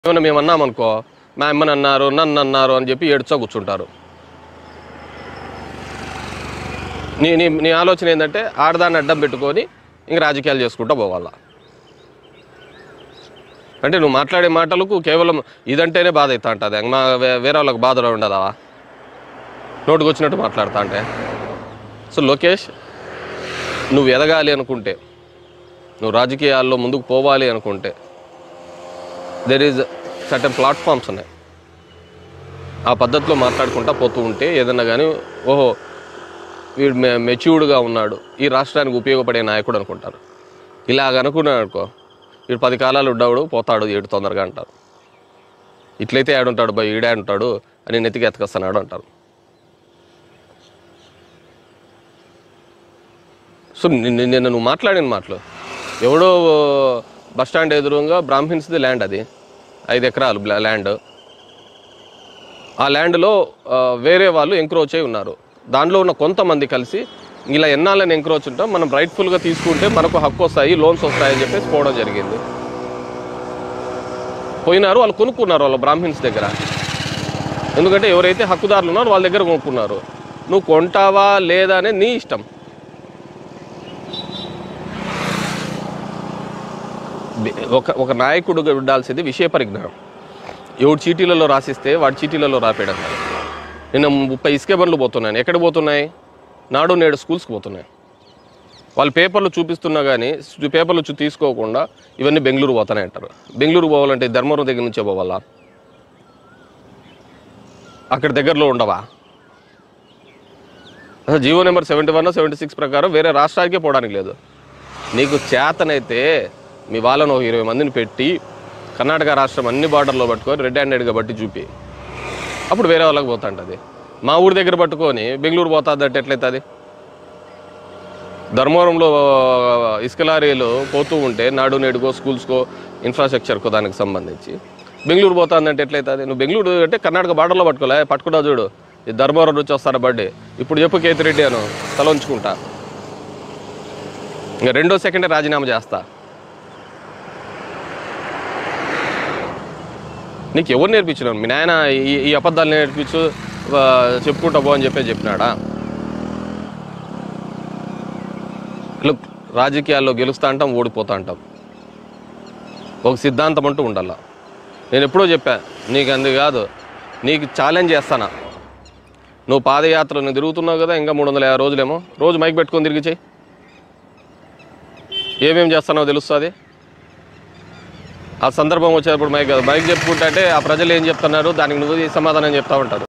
ఏమైనా మేము అన్నామనుకో మా అమ్మని అన్నారు నన్ను అన్నారు అని చెప్పి ఏడుచా కూర్చుంటారు నీ నీ నీ ఆలోచన ఏంటంటే ఆడదాన్ని అడ్డం పెట్టుకొని ఇంక రాజకీయాలు చేసుకుంటూ పోవాలా అంటే నువ్వు మాట్లాడే మాటలకు కేవలం ఇదంటేనే బాధ అవుతా ఉంటుంది మా వే- వేరే వాళ్ళకి బాధలో ఉండదా నోటికి వచ్చినట్టు మాట్లాడుతా అంటే సో లోకేష్ నువ్వు ఎదగాలి అనుకుంటే నువ్వు రాజకీయాల్లో ముందుకు పోవాలి అనుకుంటే దెర్ ఈజ్ సర్టన్ ప్లాట్ఫామ్స్ ఉన్నాయి ఆ పద్ధతిలో మాట్లాడుకుంటా పోతూ ఉంటే ఏదన్నా కానీ ఓహో వీడు మె మెచ్యూర్డ్గా ఉన్నాడు ఈ రాష్ట్రానికి ఉపయోగపడే నాయకుడు అనుకుంటారు ఇలాగ అనుకున్నాడు అనుకో వీడు పది కాలాలు ఉండవుడు పోతాడు ఏడు తొందరగా అంటారు ఇట్లయితే ఆడుంటాడు బా ఈడే ఉంటాడు అని నెత్తికి ఎతకొస్తున్నాడు అంటారు సో నిన్న నిన్న నువ్వు మాట్లాడిన మాటలు ఎవడో బస్ స్టాండ్ ఎదురుగా బ్రాహ్మిన్స్ది ల్యాండ్ అది ఐదు ఎకరాలు బ్లా- ల్యాండ్ ఆ ల్యాండ్లో ఆ, వేరే వాళ్ళు ఎంక్రోచ్ అయి ఉన్నారు దానిలో ఉన్న కొంతమంది కలిసి ఇలా ఎన్నాళ్ళని ఎంక్రోచ్ ఉంటాం మనం రైట్ఫుల్గా తీసుకుంటే మనకు హక్కు వస్తాయి లోన్స్ వస్తాయని చెప్పేసి పోవడం జరిగింది పోయినారు వాళ్ళు కొనుక్కున్నారు వాళ్ళ బ్రాహ్మిన్స్ దగ్గర ఎందుకంటే ఎవరైతే హక్కుదారులు ఉన్నారో వాళ్ళ దగ్గర కొనుక్కున్నారు నువ్వు కొంటావా లేదా అనేది నీ ఇష్టం బి- ఒక ఒక నాయకుడు ఉండాల్సింది విషయ పరిజ్ఞానం ఎవడు చీటీలలో రాసిస్తే వాడి చీటీలలో రాపేయడం కాదు. నిన్న ముప్పై ఇసుక బండ్లు పోతున్నాయి ఎక్కడ పోతున్నాయి నాడు నేడు స్కూల్స్కి పోతున్నాయి వాళ్ళు పేపర్లు చూపిస్తున్నా కానీ పేపర్లు చూ తీసుకోకుండా ఇవన్నీ బెంగళూరు పోతానే అంటారు బెంగళూరు పోవాలంటే ధర్మవరం దగ్గర నుంచే పోవాలా అక్కడ దగ్గరలో ఉండవా అసలు GO number seventy one seventy six ప్రకారం వేరే రాష్ట్రానికే పోవడానికి లేదు నీకు చేతనైతే మీ వాళ్ళను ఒక ఇరవై మందిని పెట్టి కర్ణాటక రాష్ట్రం అన్ని బార్డర్లో పట్టుకొని రెడ్ హ్యాండెడ్గా బట్టి చూపి అప్పుడు వేరే వాళ్ళకి పోతుంటుంది మా ఊరి దగ్గర పట్టుకొని బెంగళూరు పోతుంది అంటే ఎట్లయితుంది ధర్మవరంలో ఇసుక లారీలు పోతూ ఉంటే నాడు నేడుకో స్కూల్స్కో ఇన్ఫ్రాస్ట్రక్చర్కో దానికి సంబంధించి బెంగళూరు పోతుందంటే ఎట్లయితుంది నువ్వు బెంగళూరు అంటే కర్ణాటక బార్డర్లో పట్టుకోలే పట్టుకున్నావు చూడు ఈ ధర్మవరం నుంచి వస్తాను బర్త్డే ఇప్పుడు చెప్పు కేతిరెడ్డి అను తల ఉంచుకుంటా ఇంకా రెండో సెకండే రాజీనామా చేస్తా నీకు ఎవరు నేర్పించినావు మీ నాయన ఈ ఈ అబద్ధాలు నేర్పించు ఆ, చెప్పుకుంటా పో అని చెప్పి చెప్పినాడా లుక్ రాజకీయాల్లో గెలుస్తా అంటాం ఓడిపోతా అంటాం ఒక సిద్ధాంతం అంటూ ఉండాల నేను ఎప్పుడో చెప్పా నీకు అంది కాదు నీకు ఛాలెంజ్ చేస్తానా నువ్వు పాదయాత్ర నువ్వు తిరుగుతున్నావు కదా ఇంకా మూడు వందల యాభై రోజులేమో రోజు మైక్ పెట్టుకొని తిరిగి చెయ్యి ఏమేం చేస్తానో తెలుస్తుంది ఆ సందర్భం వచ్చేటప్పుడు మైక్ మైక్ చెప్పుకుంటే అంటే ఆ ప్రజలు ఏం చెప్తున్నారు దానికి నువ్వు ఈ సమాధానం చెప్తా ఉంటారు